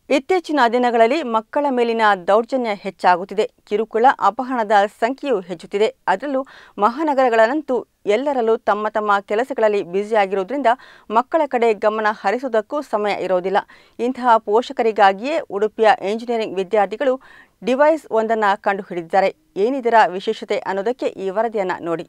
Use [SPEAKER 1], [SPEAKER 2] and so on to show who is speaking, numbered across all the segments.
[SPEAKER 1] ಇತ್ತೀಚಿನ ದಿನಗಳಲ್ಲಿ ಮಕ್ಕಳ ಮೇಲಿನ ದೌರ್ಜನ್ಯ ಹೆಚ್ಚಾಗುತ್ತಿದೆ ಕಿರುಕುಳ ಅಪಹರಣದ ಸಂಖ್ಯೆಯೂ ಹೆಚ್ಚುತ್ತಿದೆ ಅದರಲ್ಲೂ ಮಹಾನಗರಗಳಲ್ಲಂತೂ ಎಲ್ಲರಲ್ಲೂ ತಮ್ಮ ತಮ್ಮ ಕೆಲಸಗಳಲ್ಲಿ ಬ್ಯುಸಿಯಾಗಿರುವುದರಿಂದ ಮಕ್ಕಳ ಕಡೆ ಗಮನ ಹರಿಸುವುದಕ್ಕೂ ಸಮಯ ಇರೋದಿಲ್ಲ ಇಂತಹ ಪೋಷಕರಿಗಾಗಿಯೇ ಉಡುಪಿಯ ಎಂಜಿನಿಯರಿಂಗ್ ವಿದ್ಯಾರ್ಥಿಗಳು ಡಿವೈಸ್ ಒಂದನ್ನು ಕಂಡುಹಿಡಿದಿದ್ದಾರೆ ಏನಿದರ ವಿಶೇಷತೆ ಅನ್ನೋದಕ್ಕೆ ಈ ವರದಿಯನ್ನು ನೋಡಿ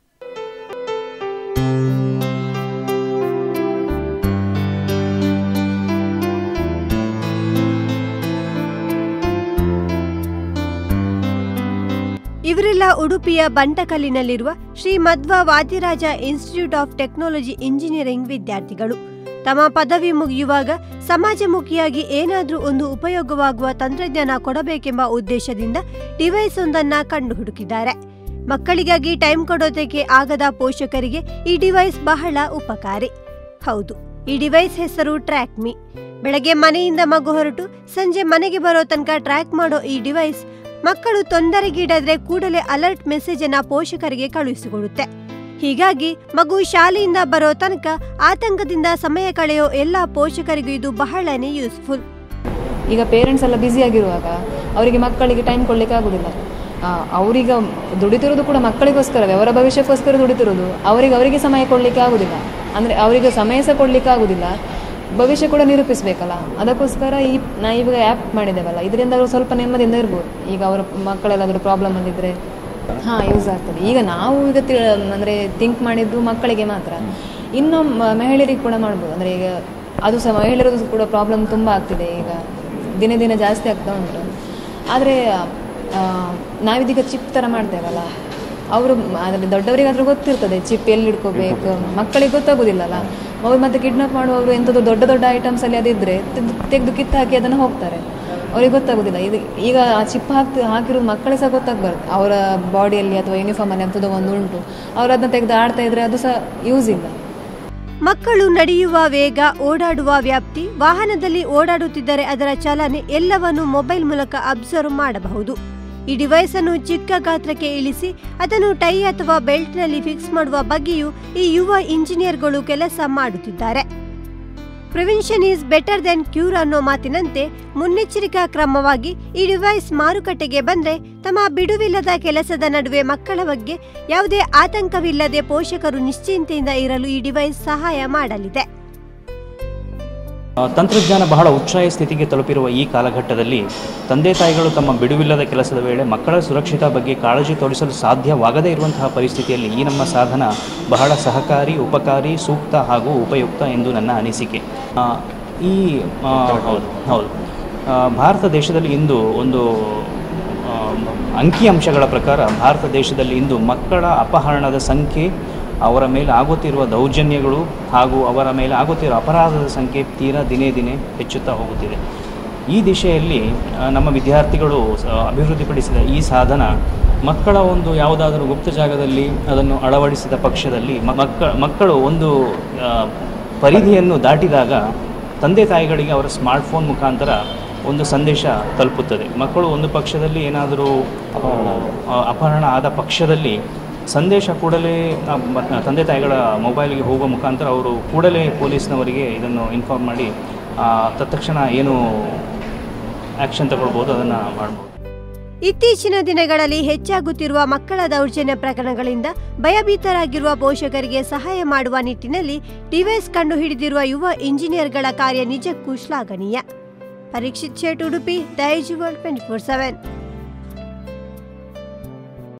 [SPEAKER 2] ಇವರೆಲ್ಲ ಉಡುಪಿಯ ಬಂಟಕಲ್ಲಿನಲ್ಲಿರುವ Shri Madhva Vadiraja Institute of Technology engineering ವಿದ್ಯಾರ್ಥಿಗಳು ತಮ್ಮ ಪದವಿ ಮುಗಿಯುವಾಗ ಸಮಾಜಮುಖಿಯಾಗಿ ಏನಾದರೂ ಒಂದು ಉಪಯೋಗವಾಗುವ ತಂತ್ರಜ್ಞಾನ ಕೊಡಬೇಕೆಂಬ ಉದ್ದೇಶದಿಂದ ಡಿವೈಸ್ ಒಂದನ್ನ ಕಂಡುಹುಡುಕಿದ್ದಾರೆ ಮಕ್ಕಳಿಗಾಗಿ ಟೈಮ್ ಕೊಡೋದಕ್ಕೆ ಆಗದ ಪೋಷಕರಿಗೆ ಈ ಡಿವೈಸ್ ಬಹಳ ಉಪಕಾರಿ ಹೌದು ಈ ಡಿವೈಸ್ ಹೆಸರು ಟ್ರ್ಯಾಕ್ ಮಿ ಬೆಳಗ್ಗೆ ಮನೆಯಿಂದ ಮಗು ಹೊರಟು ಸಂಜೆ ಮನೆಗೆ ಬರೋ ತನಕ ಟ್ರ್ಯಾಕ್ ಮಾಡೋ ಈ ಡಿವೈಸ್ ಮಕ್ಕಳು ತೊಂದರೆಗೀಡಾದ್ರೆ ಕೂಡಲೇ ಅಲರ್ಟ್ ಮೆಸೇಜ್ ಅನ್ನ ಪೋಷಕರಿಗೆ ಕಳುಹಿಸಿಕೊಡುತ್ತೆ ಹೀಗಾಗಿ ಮಗು ಶಾಲೆಯಿಂದ ಬರೋ ತನಕ ಆತಂಕದಿಂದ ಸಮಯ ಕಳೆಯೋ ಎಲ್ಲ ಪೋಷಕರಿಗೂ ಇದು ಬಹಳನೇ ಯೂಸ್ಫುಲ್
[SPEAKER 3] ಈಗ ಪೇರೆಂಟ್ಸ್ ಎಲ್ಲ ಬ್ಯುಸಿ ಆಗಿರುವಾಗ ಅವರಿಗೆ ಮಕ್ಕಳಿಗೆ ಟೈಮ್ ಕೊಡ್ಲಿಕ್ಕೆ ಆಗುದಿಲ್ಲ ಆ, ಅವರೀಗ ದುಡಿತಿರೋದು ಕೂಡ ಮಕ್ಕಳಿಗೋಸ್ಕರವೇ ಅವರ ಭವಿಷ್ಯಕ್ಕೋಸ್ಕರ ದುಡಿತಿರೋದು ಅವರಿಗೆ ಅವರಿಗೆ ಸಮಯ ಕೊಡಲಿಕ್ಕೆ ಆಗುದಿಲ್ಲ ಅಂದರೆ ಅವರಿಗೆ ಸಮಯ ಸಹ ಕೊಡಲಿಕ್ಕೆ ಆಗುದಿಲ್ಲ ಭವಿಷ್ಯ ಕೂಡ ನಿರೂಪಿಸಬೇಕಲ್ಲ ಅದಕ್ಕೋಸ್ಕರ ಈ ನಾ ಇವಾಗ ಆ್ಯಪ್ ಮಾಡಿದ್ದೇವಲ್ಲ ಇದರಿಂದ ಅವರು ಸ್ವಲ್ಪ ನೆಮ್ಮದಿಯಿಂದ ಇರ್ಬೋದು ಈಗ ಅವರ ಮಕ್ಕಳೆಲ್ಲಾದರೂ ಪ್ರಾಬ್ಲಮ್ ಅಂದಿದ್ರೆ ಹಾಂ ಯೂಸ್ ಆಗ್ತದೆ ಈಗ ನಾವು ಈಗ ತಿ ಅಂದರೆ ಥಿಂಕ್ ಮಾಡಿದ್ದು ಮಕ್ಕಳಿಗೆ ಮಾತ್ರ ಇನ್ನು ಮ- ಮಹಿಳೆಯರಿಗೆ ಕೂಡ ಮಾಡ್ಬೋದು ಅಂದರೆ ಈಗ ಅದು ಸಹ ಮಹಿಳೆಯರದು ಕೂಡ ಪ್ರಾಬ್ಲಮ್ ತುಂಬ ಆಗ್ತಿದೆ ಈಗ ದಿನೇ ದಿನೇ ಜಾಸ್ತಿ ಆಗ್ತಾ ಉಂಟು ಆದರೆ ನಾವಿದೀಗ ಚಿಪ್ ಥರ ಮಾಡ್ತೇವಲ್ಲ ಅವರು ಅದರಲ್ಲಿ ದೊಡ್ಡವರಿಗಾದ್ರೂ ಗೊತ್ತಿರ್ತದೆ ಚಿಪ್ ಎಲ್ಲಿ ಇಟ್ಕೋಬೇಕು ಮಕ್ಕಳಿಗೆ ಗೊತ್ತಾಗೋದಿಲ್ಲಲ್ಲ ಅವ್ರು ಮತ್ತೆ ಕಿಡ್ನಾಪ್ ಮಾಡುವವರು ಎಂಥದ್ದು ದೊಡ್ಡ ದೊಡ್ಡ ಐಟಮ್ಸ್ ಅಲ್ಲಿ ಅದಿದ್ರೆ ತೆಗೆದು ಕಿತ್ತು ಹಾಕಿ ಅದನ್ನು ಹೋಗ್ತಾರೆ ಅವ್ರಿಗೆ ಗೊತ್ತಾಗೋದಿಲ್ಲ ಇದು ಈಗ ಆ ಚಿಪ್ ಹಾಕಿ ಹಾಕಿರೋದು ಮಕ್ಕಳಿಗೆ ಸಹ ಗೊತ್ತಾಗ್ಬಾರ್ದು ಅವರ ಬಾಡಿಯಲ್ಲಿ ಅಥವಾ ಯೂನಿಫಾರ್ಮಲ್ಲಿ ಅಂಥದ್ದು ಒಂದು ಉಂಟು ಅವ್ರು ಅದನ್ನ ತೆಗೆದು ಆಡ್ತಾ ಇದ್ರೆ ಅದು ಸಹ ಯೂಸ್ ಇಲ್ಲ
[SPEAKER 2] ಮಕ್ಕಳು ನಡೆಯುವ ವೇಗ ಓಡಾಡುವ ವ್ಯಾಪ್ತಿ ವಾಹನದಲ್ಲಿ ಓಡಾಡುತ್ತಿದ್ದರೆ ಅದರ ಚಲನೆ ಎಲ್ಲವನ್ನು ಮೊಬೈಲ್ ಮೂಲಕ ಅಬ್ಸರ್ವ್ ಮಾಡಬಹುದು ಈ ಡಿವೈಸ್ ಅನ್ನು ಚಿಕ್ಕ ಗಾತ್ರಕ್ಕೆ ಇಳಿಸಿ ಅದನ್ನು ಟೈ ಅಥವಾ ಬೆಲ್ಟ್ನಲ್ಲಿ ಫಿಕ್ಸ್ ಮಾಡುವ ಬಗ್ಗೆಯೂ ಈ ಯುವ ಇಂಜಿನಿಯರ್ಗಳು ಕೆಲಸ ಮಾಡುತ್ತಿದ್ದಾರೆ prevention is better then cure ಅನ್ನೋ ಮಾತಿನಂತೆ ಮುನ್ನೆಚ್ಚರಿಕಾ ಕ್ರಮವಾಗಿ ಈ ಡಿವೈಸ್ ಮಾರುಕಟ್ಟೆಗೆ ಬಂದ್ರೆ ತಮ್ಮ ಬಿಡುವಿಲ್ಲದ ಕೆಲಸದ ನಡುವೆ ಮಕ್ಕಳ ಬಗ್ಗೆ ಯಾವುದೇ ಆತಂಕವಿಲ್ಲದೆ ಪೋಷಕರು ನಿಶ್ಚಿಂತೆಯಿಂದ ಇರಲು ಈ ಡಿವೈಸ್ ಸಹಾಯ ಮಾಡಲಿದೆ
[SPEAKER 4] ಆ, ತಂತ್ರಜ್ಞಾನ ಬಹಳ ಉಚ್ಛಾಯ ಸ್ಥಿತಿಗೆ ತಲುಪಿರುವ ಈ ಕಾಲಘಟ್ಟದಲ್ಲಿ ತಂದೆ ತಾಯಿಗಳು ತಮ್ಮ ಬಿಡುವಿಲ್ಲದ ಕೆಲಸದ ವೇಳೆ ಮಕ್ಕಳ ಸುರಕ್ಷತಾ ಬಗ್ಗೆ ಕಾಳಜಿ ತೋರಿಸಲು ಸಾಧ್ಯವಾಗದೇ ಇರುವಂತಹ ಪರಿಸ್ಥಿತಿಯಲ್ಲಿ ಈ ನಮ್ಮ ಸಾಧನ ಬಹಳ ಸಹಕಾರಿ ಉಪಕಾರಿ ಸೂಕ್ತ ಹಾಗೂ ಉಪಯುಕ್ತ ಎಂದು ನನ್ನ ಅನಿಸಿಕೆ ಆ, ಈ ಆ, ಹೌದು ಹೌದು ಆ, ಭಾರತ ದೇಶದಲ್ಲಿ ಇಂದು ಒಂದು ಆ, ಅಂಕಿಅಂಶಗಳ ಪ್ರಕಾರ ಭಾರತ ದೇಶದಲ್ಲಿ ಇಂದು ಮಕ್ಕಳ ಅಪಹರಣದ ಸಂಖ್ಯೆ ಅವರ ಮೇಲೆ ಆಗುತ್ತಿರುವ ದೌರ್ಜನ್ಯಗಳು ಹಾಗೂ ಅವರ ಮೇಲೆ ಆಗುತ್ತಿರುವ ಅಪರಾಧದ ಸಂಖ್ಯೆ ತೀರಾ ದಿನೇ ದಿನೇ ಹೆಚ್ಚುತ್ತಾ ಹೋಗುತ್ತಿದೆ ಈ ದಿಶೆಯಲ್ಲಿ ಆ, ನಮ್ಮ ವಿದ್ಯಾರ್ಥಿಗಳು ಸ- ಅಭಿವೃದ್ಧಿಪಡಿಸಿದ ಈ ಸಾಧನ ಮಕ್ಕಳ ಒಂದು ಯಾವುದಾದರೂ ಗುಪ್ತ ಜಾಗದಲ್ಲಿ ಅದನ್ನು ಅಳವಡಿಸಿದ ಪಕ್ಷದಲ್ಲಿ ಮ- ಮಕ್ಕ ಮಕ್ಕಳು ಒಂದು ಆ, ಪರಿಧಿಯನ್ನು ದಾಟಿದಾಗ ತಂದೆ ತಾಯಿಗಳಿಗೆ ಅವರ ಸ್ಮಾರ್ಟ್ಫೋನ್ ಮುಖಾಂತರ ಒಂದು ಸಂದೇಶ ತಲುಪುತ್ತದೆ ಮಕ್ಕಳು ಒಂದು ಪಕ್ಷದಲ್ಲಿ ಏನಾದರೂ ಆ, ಅಪಹರಣ ಆದ ಪಕ್ಷದಲ್ಲಿ ಸಂದೇಶ ಕೂಡಲೇ ಆ, ಮ- ತಂದೆ ತಾಯಿಗಳ ಮೊಬೈಲ್ಗೆ ಹೋಗುವ ಮುಖಾಂತರ ಅವರು ಕೂಡಲೇ ಪೊಲೀಸ್ನವರಿಗೆ ಇದನ್ನು ಇನ್ಫಾರ್ಮ್ ಮಾಡಿ ಆ, ತತ್ಕ್ಷಣ ಏನು ಆ್ಯಕ್ಷನ್ ತಗೊಳ್ಬೋದು ಅದನ್ನು ಮಾಡ್ಬೋದು
[SPEAKER 2] ಇತ್ತೀಚಿನ ದಿನಗಳಲ್ಲಿ ಹೆಚ್ಚಾಗುತ್ತಿರುವ ಮಕ್ಕಳ ದೌರ್ಜನ್ಯ ಪ್ರಕರಣಗಳಿಂದ ಭಯಭೀತರಾಗಿರುವ ಪೋಷಕರಿಗೆ ಸಹಾಯ ಮಾಡುವ ನಿಟ್ಟಿನಲ್ಲಿ ಡಿವೈಸ್ ಕಂಡುಹಿಡಿದಿರುವ ಯುವ ಇಂಜಿನಿಯರ್ಗಳ ಕಾರ್ಯ ನಿಜಕ್ಕೂ ಶ್ಲಾಘನೀಯ Parikshit Shet Udupi Daijiworld twenty four seven